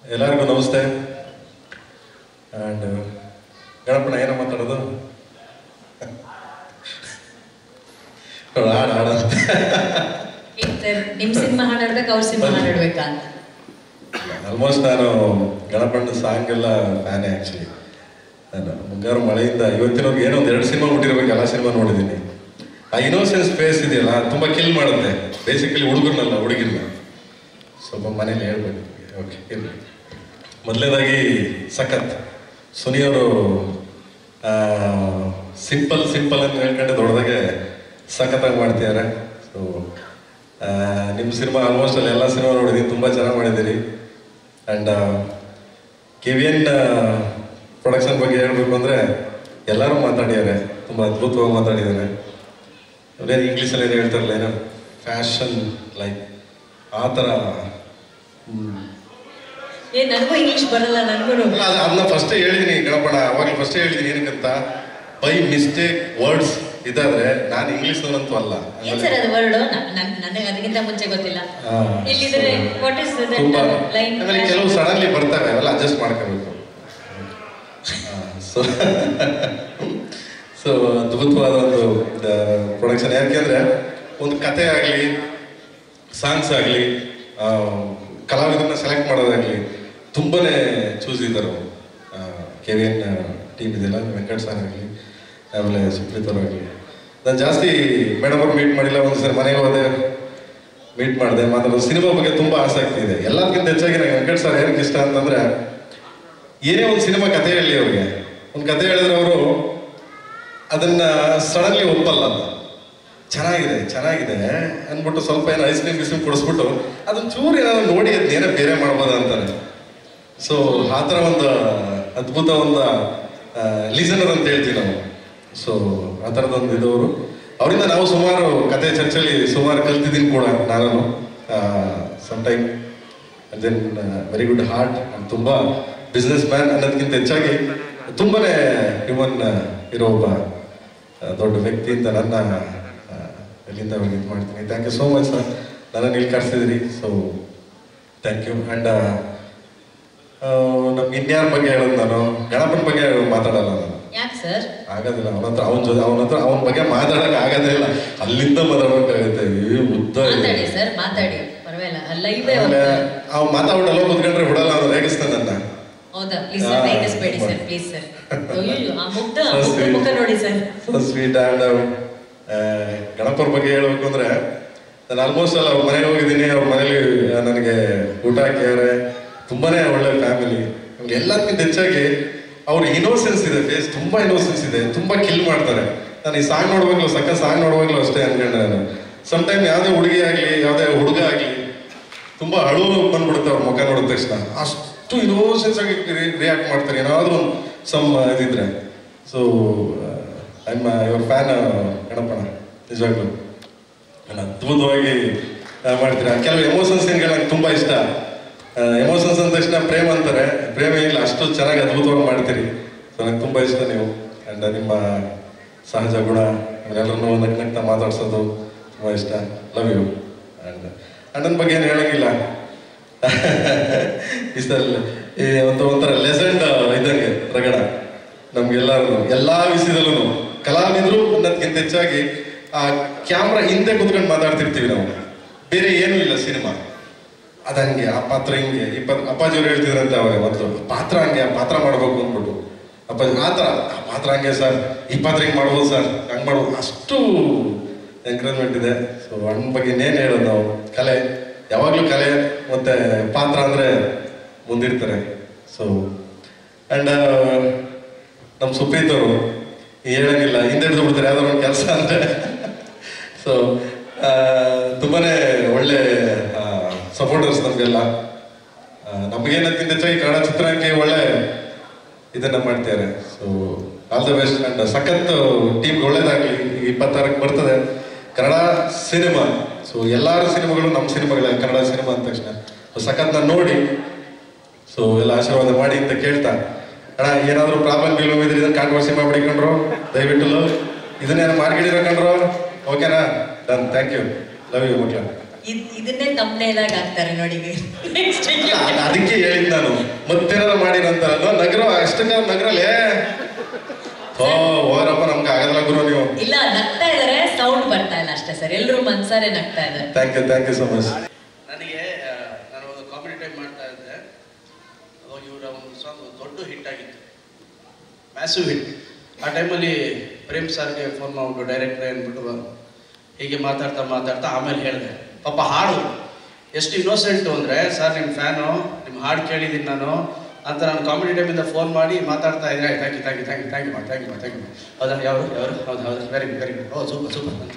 ಎಲ್ಲರಿಗೂ ನಮಸ್ತೆ ಆ್ಯಂಡ್ ಗಣಪನ ಏನೋ ಮಾತಾಡೋದು ಹಾಡು ಹಾಡು ನಿಮ್ ಸಿನಿಮಾ ಹಾಡಾಡ್ಬೇಕು ಅವ್ರ ಸಿನಿಮಾ ಹಾಡಾಡ್ಬೇಕಾ ಅಂತ ಆಲ್ಮೋಸ್ಟ್ ನಾನು ಗಣಪನ ಸಾಂಗ್ ಎಲ್ಲ ಫ್ಯಾನೇ ಆ್ಯಕ್ಚುಲಿ ನಾನು ಮುಂಗಾರು ಮಳೆಯಿಂದ ಇವತ್ತಿನವ್ರಿಗೆ ಏನೋ ಒಂದು ಎರಡು ಸಿನಿಮಾ ಬಿಟ್ಟಿರ್ಬೇಕು ಎಲ್ಲ ಸಿನಿಮಾ ನೋಡಿದ್ದೀನಿ ಆ ಇನೋಸೆನ್ಸ್ ಫೇಸ್ ಇದೆಯಲ್ಲ ತುಂಬ ಕಿಲ್ ಮಾಡುತ್ತೆ ಬೇಸಿಕಲಿ ಹುಡುಗರನ್ನಲ್ಲ ಹುಡುಗಿರ್ನ ಸ್ವಲ್ಪ ಮನೇಲಿ ಹೇಳ್ಬೇಕು ಓಕೆ ಇರಲಿ ಮೊದಲನೇದಾಗಿ ಸಖತ್ ಸುನಿಯವರು ಸಿಂಪಲ್ ಸಿಂಪಲ್ ಅಂತ ಹೇಳ್ಕೊಂಡೆ ದೊಡ್ಡದಾಗೆ ಸಖತ್ತಾಗಿ ಮಾಡ್ತಿದ್ದಾರೆ ಸೊ ನಿಮ್ಮ ಸಿನಿಮಾ ಆಲ್ಮೋಸ್ಟ್ ಅಲ್ಲಿ ಎಲ್ಲ ಸಿನಿಮಾ ನೋಡಿದ್ದೀನಿ ತುಂಬ ಚೆನ್ನಾಗಿ ಮಾಡಿದ್ದೀರಿ and K V N production ಬಗ್ಗೆ ಹೇಳಬೇಕು ಅಂದರೆ ಎಲ್ಲರೂ ಮಾತಾಡಿದ್ದಾರೆ ತುಂಬ ಅದ್ಭುತವಾಗಿ ಮಾತಾಡಿದ್ದಾರೆ ಬೇರೆ ಇಂಗ್ಲೀಷಲ್ಲಿ ಏನು ಹೇಳ್ತಾರಲ್ಲ ಏನೋ ಫ್ಯಾಷನ್ ಲೈಕ್ ಆ ಥರ ಹ್ಮ್. ಏ ನನಗೂ ಇಂಗ್ಲಿಷ್ ಬರಲ್ಲ ನನಗೂ ಅಲ್ಲ ಅದು ಅದನ್ನ ಫಸ್ಟೇ ಹೇಳಿದ್ದೀನಿ ಗಣಪಣ ಅವಾಗ ಫಸ್ಟೇ ಹೇಳಿದ್ದೀನಿ ಏನಕ್ಕಂತ ಬೈ ಮಿಸ್ಟೇಕ್ ವರ್ಡ್ಸ್ ಇದಾದ್ರೆ ನಾನು ಇಂಗ್ಲೀಷ್ನವರಂತೂ ಅಲ್ಲ ಏನ್ ಸರ್ ಅದು ವರ್ಡ್ ನನಗೆ ಅದಕ್ಕಿಂತ ಮುಂಚೆ ಗೊತ್ತಿಲ್ಲ ಆ, ಇಲ್ಲಿದ್ರೆ so, ವಾಟ್ ಇಸ್ ತುಂಬಾ ಲೈನ್ ಆಮೇಲೆ ಕೆಲವು ಸಡನ್ಲಿ ಬರ್ತವೆ ಅವೆಲ್ಲ ಅಡ್ಜಸ್ಟ್ ಮಾಡ್ಕೋಬೇಕು ಸೊ ಸೊ ಅದ್ಭುತವಾದ ಒಂದು ಪ್ರೊಡಕ್ಷನ್ ಯಾಕೆಂದ್ರೆ ಒಂದು ಕತೆ ಆಗಲಿ ಸಾಂಗ್ಸ್ ಆಗಲಿ ಕಲಾವಿದರನ್ನ ಸೆಲೆಕ್ಟ್ ಮಾಡೋದಾಗಲಿ ತುಂಬಾನೇ ಚೂಸ್ ಇದ್ದಾರೆ ಕೆ ವಿ ಎನ್ ಟೀಮ್ ಇದೆಯಲ್ಲ ವೆಂಕಟ್ ಸರ್ ಆಗಲಿ ಆಮೇಲೆ ಸುಪ್ರೀತ್ ಅವರಾಗಲಿ ನಾನು ಜಾಸ್ತಿ ಮೇಡಮ್ ಅವ್ರು ಮೀಟ್ ಮಾಡಿಲ್ಲ ಒಂದು ಸರಿ ಮನೆಗೆ ಹೋದೆ ಮೀಟ್ ಮಾಡಿದೆ ಮಾತಾಡೋದು ಸಿನಿಮಾ ಬಗ್ಗೆ ತುಂಬ ಆಸಕ್ತಿ ಇದೆ ಎಲ್ಲದಕ್ಕಿಂತ ಹೆಚ್ಚಾಗಿ ನನಗೆ ವೆಂಕಟ್ ಸರ್ ಏನಕ್ಕೆ ಇಷ್ಟ ಅಂತಂದ್ರೆ ಏನೇ ಒಂದು ಸಿನಿಮಾ ಕತೆ ಹೇಳಿ ಅವ್ರಿಗೆ ಒಂದು ಕತೆ ಹೇಳಿದ್ರೆ ಅವರು ಅದನ್ನ ಸಡನ್ಲಿ ಒಪ್ಪಲ್ಲ ಅಂತ ಚೆನ್ನಾಗಿದೆ ಚೆನ್ನಾಗಿದೆ ಅಂದ್ಬಿಟ್ಟು ಸ್ವಲ್ಪ ಏನೋ ಐಸ್ ಕ್ರೀಮ್ ಬಿಸ್ಕ್ರೀಮ್ ಕೊಡಿಸ್ಬಿಟ್ಟು ಅದನ್ನ ಚೂರು ಏನಾದ್ರು ನೋಡಿ ಅದನ್ನ ಏನೋ ಬೇರೆ ಮಾಡ್ಬೋದ ಅಂತಾರೆ ಸೊ ಆ ಥರ ಒಂದು ಅದ್ಭುತ ಒಂದು ಲಿಸನರ್ ಅಂತ ಹೇಳ್ತೀವಿ ನಾವು ಸೊ ಆ ಥರದೊಂದು ಇದವರು ಅವರಿಂದ ನಾವು ಸುಮಾರು ಕತೆ ಚರ್ಚೆಯಲ್ಲಿ ಸುಮಾರು ಕಲ್ತಿದ್ದೀನಿ ಕೂಡ ನಾನು some time then very good heart ತುಂಬ ಬಿಸ್ನೆಸ್ ಮ್ಯಾನ್ ಅನ್ನೋದಕ್ಕಿಂತ ಹೆಚ್ಚಾಗಿ ತುಂಬಾನೇ ಹ್ಯೂಮನ್ ಇರೋ ಒಬ್ಬ ಆ, ದೊಡ್ಡ ವ್ಯಕ್ತಿ ಅಂತ ನನ್ನ ಆ, ಇಲ್ಲಿಂದ ಅವ್ರಿಗೆ ಇದು ಮಾಡ್ತೀನಿ thank you so much sir ನನ್ನನ್ನು ಇಲ್ಲಿ ಕರ್ಸಿದ್ರಿ ಸೊ ಥ್ಯಾಂಕ್ ಯು ಆ್ಯಂಡ್ ನಮ್ಗೆ ಇನ್ಯಾರ ಬಗ್ಗೆ ಹೇಳೋದು ನಾನು ಗಣಪನ ಬಗ್ಗೆ ಮಾತಾಡಲ್ಲ ನಾನು ಯಾಕೆ ಸರ್ ಆಗೋದಿಲ್ಲ ಅವನ ಹತ್ರ ಅವನ ಜೊತೆ ಅವನ ಹತ್ರ ಅವನ ಬಗ್ಗೆ ಮಾತಾಡಕ್ ಆಗೋದೇ ಇಲ್ಲ ಅಲ್ಲಿಂದ ಮಾತಾಡೋಕ್ಕಾಗುತ್ತೆ ಈ ಉದ್ದ ಇದೆ. ಮಾತಾಡಿ ಸರ್ ಮಾತಾಡಿ ಪರವಾಗಿಲ್ಲ ಲೈವೇ ಆಮೇಲೆ ಅವ್ ಮಾತಾಡ್ಬಿಟ್ಟಲ್ಲ ಕುತ್ಕೊಂಡ್ರೆ ಬಿಡಲ್ಲ ಅವ್ನು ರೇಗಿಸ್ತಾನೆ ನನ್ನ ಹೌದಾ ಪ್ಲೀಸ್ ಸರ್ ಆ, ರೇಗಿಸ್ಬೇಡಿ ಸರ್ ಪ್ಲೀಸ್ ಸರ್ ಅಯ್ಯೋ ಆ ಮುಗ್ಧ ಆ So ಮುಗ್ಧ sweet. ಮುಖ ನೋಡಿ ಸರ್ ಸೊ ಸ್ವೀಟ್ ಆ್ಯಂಡ್ ಗಣಪರ ಬಗ್ಗೆ ಹೇಳ್ಬೇಕು ಅಂದ್ರೆ ನಾನು ಆಲ್ಮೋಸ್ಟ್ ಅಲ್ಲ ಅವ್ರ ಮನೆಗೆ ಹೋಗಿದ್ದೀನಿ ಅವ್ರ ಮನೇಲಿ ನನಗೆ ಊಟ ಹಾಕಿದ್ದಾರೆ ತುಂಬಾನೇ ಒಳ್ಳೆ ಫ್ಯಾಮಿಲಿ ನಮ್ಗೆ ಎಲ್ಲದಕ್ಕಿಂತ ಹೆಚ್ಚಾಗಿ ಅವ್ರ ಇನೋಸೆನ್ಸ್ ಇದೆ ಫೇಸ್ ತುಂಬಾ ಇನೋಸೆನ್ಸ್ ಇದೆ ತುಂಬಾ ಕಿಲ್ ಮಾಡ್ತಾರೆ ನಾನು ಈ ಸಾಂಗ್ ನೋಡುವಾಗ್ಲೂ ಸಕ್ಕ ಸಾಂಗ್ ನೋಡುವಾಗ್ಲೂ ಅಷ್ಟೇ ಅನ್ಕೊಂಡೆ ನಾನು ಸಮ್ ಟೈಮ್ ಯಾವುದೇ ಹುಡುಗಿ ಆಗಲಿ ಯಾವುದೇ ಹುಡುಗ ಆಗಲಿ ತುಂಬಾ ಅಳು ಬಂದ್ಬಿಡುತ್ತೆ ಅವ್ರ ಮುಖ ನೋಡಿದ ತಕ್ಷಣ ಅಷ್ಟು ಇನೋಸೆನ್ಸ್ ಆಗಿ ರಿಯಾಕ್ಟ್ ಮಾಡ್ತಾರೆ ಏನಾದ್ರು ಒಂದು ಸಮ್ ಇದಿದ್ರೆ so I am your fan ಗಣಪನ ನಿಜವಾಗ್ಲೂ ನಾನು ಅದ್ಭುತವಾಗಿ ಆ, ಮಾಡ್ತೀರಾ ಕೆಲವು ಎಮೋಷನ್ಸ್ ಸೀನ್ಗಳು ನಂಗೆ ತುಂಬ ಇಷ್ಟ ಎಮೋಷನ್ಸ್ ಅಂದ ತಕ್ಷಣ ಪ್ರೇಮ ಅಂತಾರೆ ಪ್ರೇಮ ಇಲ್ಲ ಅಷ್ಟು ಚೆನ್ನಾಗಿ ಅದ್ಭುತವಾಗಿ ಮಾಡ್ತೀರಿ ಸೊ ನಂಗೆ ತುಂಬ ಇಷ್ಟ ನೀವು ಆ್ಯಂಡ್ ನಿಮ್ಮ ಸಹಜ ಗುಣ ಎಲ್ಲರನ್ನೂ ನಗ್ ನಗ್ತಾ ಮಾತಾಡ್ಸೋದು ತುಂಬ ಇಷ್ಟ ಲವ್ ಯು ಆ್ಯಂಡ್ ಅಣ್ಣನ ಬಗ್ಗೆ ಏನು ಹೇಳಂಗಿಲ್ಲ ಇಷ್ಟಲ್ಲ ಈ ಒಂದು ಒಂಥರ ಲೆಸೆಂಡ್ ಇದ್ದಂಗೆ ರಗಡ ನಮ್ಗೆಲ್ಲರೂ ಎಲ್ಲಾ ವಿಷಯದಲ್ಲೂ ಕಲಾವಿದರು ಅನ್ನೋದಕ್ಕಿಂತ ಹೆಚ್ಚಾಗಿ ಆ ಕ್ಯಾಮ್ರಾ ಹಿಂದೆ ಕುತ್ಕೊಂಡು ಮಾತಾಡ್ತಿರ್ತೀವಿ ನಾವು ಬೇರೆ ಏನೂ ಇಲ್ಲ ಸಿನಿಮಾ ಅದಂಗೆ ಆ ಪಾತ್ರ ಹಿಂಗೆ ಈ ಪ ಅಪ್ಪಾಜಿಯವ್ರು ಹೇಳ್ತಿದ್ರಂತೆ ಅವಾಗ ಮೊದಲು ಪಾತ್ರ ಹಂಗೆ ಆ ಪಾತ್ರ ಮಾಡ್ಬೇಕು ಅಂದ್ಬಿಟ್ಟು ಅಪ್ಪಾಜಿ ಆ ಥರ ಆ ಪಾತ್ರ ಹಂಗೆ ಸರ್ ಈ ಪಾತ್ರ ಹಿಂಗೆ ಮಾಡ್ಬೋದು ಸರ್ ಹಂಗೆ ಮಾಡ್ಬೋದು ಅಷ್ಟು ಎಂಕರೇಜ್ಮೆಂಟ್ ಇದೆ ಸೊ ಅಣ್ಣ ಬಗ್ಗೆ ಇನ್ನೇನು ಹೇಳೋದು ನಾವು ಕಲೆ ಯಾವಾಗಲೂ ಕಲೆ ಮತ್ತೆ ಪಾತ್ರ ಅಂದರೆ ಮುಂದಿರ್ತಾರೆ ಸೊ ಆ್ಯಂಡ್ ನಮ್ಮ ಸುಪ್ರೀತ್ ಅವರು ಹೇಳಂಗಿಲ್ಲ ಹಿಂದೆ ಹಿಡಿದು ಬಿಡ್ತಾರೆ ಯಾವ್ದಾದ್ರು ಒಂದು ಕೆಲಸ ಅಂದರೆ ಸೊ ತುಂಬಾನೇ ಒಳ್ಳೆ ಸಪೋರ್ಟರ್ಸ್ ನಮಗೆಲ್ಲ ನಮಗೇನಕ್ಕಿಂತ ಹೆಚ್ಚಾಗಿ ಕನ್ನಡ ಚಿತ್ರಕ್ಕೆ ಒಳ್ಳೆ ಇದನ್ನ ಮಾಡ್ತಾರೆ so all the best and ಸಖತ್ ಟೀಮ್ಗೆ ಒಳ್ಳೇದಾಗಲಿ ಇಪ್ಪತ್ತಾರಕ್ಕೆ ಬರ್ತದೆ ಕನ್ನಡ ಸಿನಿಮಾ ಸೊ ಎಲ್ಲಾರ ಸಿನಿಮಾಗಳು ನಮ್ಮ ಸಿನಿಮಾಗಳ ಕನ್ನಡ ಸಿನಿಮಾ ಅಂದ ತಕ್ಷಣ ಸೊ ಸಖತ್ನ ನೋಡಿ ಸೊ ಎಲ್ಲ ಆಶೀರ್ವಾದ ಮಾಡಿ ಅಂತ ಕೇಳ್ತಾ ಅಣ್ಣ ಏನಾದರೂ ಪ್ರಾಬ್ಲಮ್ ಗಿಲ್ಮ್ ಇದ್ರೆ ಇದನ್ನ ಕಾಂಟ್ರವರ್ಸಿ ಮಾಡ್ಬಿಡಿಕೊಂಡ್ರು ದಯವಿಟ್ಟು ಇದನ್ನೇನು ಮಾರ್ಗಿಡಿರೋ ಕಂಡ್ರು ಓಕೆನಾ done thank you love you ಮಕ್ಳ ಇದ್- ಇದನ್ನೇ ತಮ್ಮನೇಲಾಗ ಹಾಕ್ತಾರೆ ನೋಡಿ ನೆಕ್ಸ್ಟ್ ಅಲ್ಲ, ಅದ್- ಅದಕ್ಕೆ ಹೇಳಿದ್ ನಾನು ಕಷ್ಟಕ್ಕ ನಗರಲ್ಲೇ ಓ ಹೋರಪ್ಪ ನಮ್ಗೆ ಆಗಲ್ಲ ಗುರು ನೀವು ಇಲ್ಲ ನಗ್ತಾ ಇದಾರೆ ಸೌಂಡ್ ಬರ್ತಾ ಇಲ್ಲ ಅಷ್ಟೇ ಸರ್ ಎಲ್ರು ಮನ್ಸಾರೆ ನಗ್ತಾ ಇದಾರೆ thank you thank you so much ನನಗೆ ಆ, ನಾನು ಒಂದು ಕಾಮಿಡಿ ಟೈಮ್ ಮಾಡ್ತಾ ಇದ್ದೆ ಅವಾಗ ಇವರ ಒಂದು ಸಾಂಗ್ ದೊಡ್ಡ ಹಿಟ್ ಆಗಿತ್ತು ಮ್ಯಾಸಿವ್ ಹಿಟ್ ಆ ಟೈಮಲ್ಲಿ ಪ್ರೇಮ್ ಸರ್ಗೆ ಫೋನ್ ಮಾಡ್ಬಿಟ್ಟು ಡೈರೆಕ್ಟ್ ಅಂದ್ಬಿಟ್ಟು ಹೀಗೆ ಮಾತಾಡ್ತಾ ಮಾತಾಡ್ತಾ ಆಮೇಲೆ ಹೇಳಿದೆ ಪಾಪ ಹಾಡು ಎಷ್ಟು ಇನ್ನೋಸೆಂಟು ಅಂದರೆ ಸರ್ ನಿಮ್ಮ ಫ್ಯಾನು ನಿಮ್ಮ ಹಾಡು ಕೇಳಿದ್ದೀನಿ ನಾನು ಅಂತ ನಾನು ಕಾಮಿಡಿ ಟೈಮಿಂದ ಫೋನ್ ಮಾಡಿ ಮಾತಾಡ್ತಾ ಇದ್ದೆ thank you thank you thank you thank you ಮಾ ಥ್ಯಾಂಕ್ ಯು ಮಾ ಥ್ಯಾಂಕ್ ಯು ಹೌದಾ ಯಾರು ಯಾರು ಹೌದು ಹೌದು ವೆರಿ ಗುಡ್ ವೆರಿ ಗುಡ್ ಓ ಸೂಪರ್ ಸೂಪರ್ ಅಂತ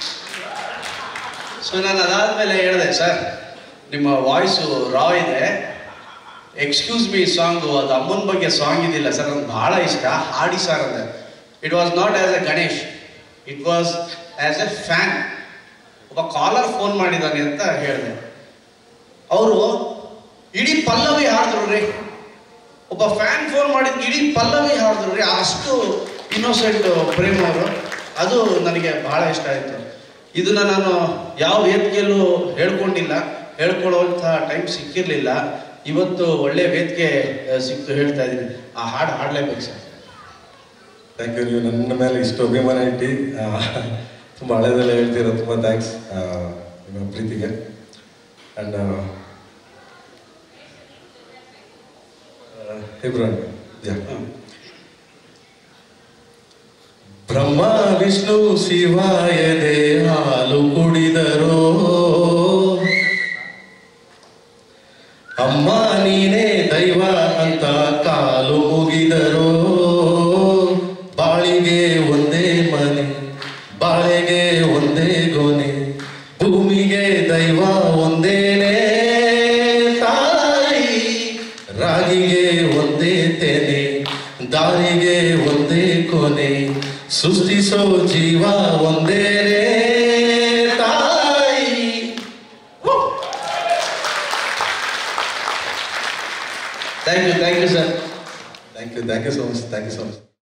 ಸೊ ನಾನು ಅದಾದ್ಮೇಲೆ ಹೇಳಿದೆ ಸರ್ ನಿಮ್ಮ ವಾಯ್ಸು ರಾ ಇದೆ ಎಕ್ಸ್ಕ್ಯೂಸ್ ಮೀ ಸಾಂಗು ಅದು ಅಮ್ಮನ ಬಗ್ಗೆ ಸಾಂಗ್ ಇದಿಲ್ಲ ಸರ್ ನನಗೆ ಬಹಳ ಇಷ್ಟ ಹಾಡಿ ಸರ್ ಅಂದೆ it was not as a Ganesh it was as a fan ಒಬ್ಬ ಕಾಲರ್ ಫೋನ್ ಮಾಡಿದ್ದಾನೆ ಅಂತ ಹೇಳಿದೆ ಅವರು ಇಡೀ ಪಲ್ಲವಿ ಹಾಡಿದ್ರು ರೀ ಒಬ್ಬ ಫ್ಯಾನ್ ಫೋನ್ ಮಾಡಿದ್ ಇಡೀ ಪಲ್ಲವಿ ಹಾಡಿದ್ರು ರೀ ಅಷ್ಟು ಇನ್ನೋಸೆಂಟ್ ಪ್ರೇಮ್ ಅವರು ಅದು ನನಗೆ ಬಹಳ ಇಷ್ಟ ಆಯಿತು ಇದನ್ನ ನಾನು ಯಾವ ವೇದಿಕೆಯಲ್ಲೂ ಹೇಳ್ಕೊಂಡಿಲ್ಲ ಹೇಳ್ಕೊಳ್ಳುವಂಥ ಟೈಮ್ ಸಿಕ್ಕಿರಲಿಲ್ಲ ಇವತ್ತು ಒಳ್ಳೆ ವೇದಿಕೆ ಆ, ಸಿಕ್ತು ಹೇಳ್ತಾ ಇದ್ದೀನಿ ಆ ಹಾಡು ಹಾಡಲೇಬೇಕು ಸರ್ ಥ್ಯಾಂಕ್ ಯು ನೀವು ನನ್ನ ಮೇಲೆ ಇಷ್ಟು ಅಭಿಮಾನ ಇಟ್ಟು ಆ, ತುಂಬ ಹಳೆದೆಲ್ಲ ಹೇಳ್ತೀರ ತುಂಬ ಥ್ಯಾಂಕ್ಸ್ ನಿಮ್ಮ ಪ್ರೀತಿಗೆ ಆ್ಯಂಡ್ ಇಬ್ರಾಹಿಂ ಯಾ ಬ್ರಹ್ಮ ವಿಷ್ಣು ಶಿವಾಯದೆ ಹಾಲು ಕುಡಿದರೋ ಅಮ್ಮ ನೀನೇ ದೈವ ಅಂತ ಕಾಲು ಮುಗಿದರೋ ಬಾಳಿಗೆ ಒಂದೇ ಮನೆ ಬಾಳೆಗೆ ಒಂದೇ ಗೊನೆ ಭೂಮಿಗೆ ದೈವ ಒಂದೇನೆ ತಾಯಿ ರಾಗಿಗೆ ಒಂದೇ ತೆನೆ ದಾರಿಗೆ ಒಂದೇ ಕೊನೆ ಸೃಷ್ಟಿಸೋ ಜೀವ ಒಂದೇನೆ ತಾಯಿ thank you thank you sir thank you thank you so much thank you so much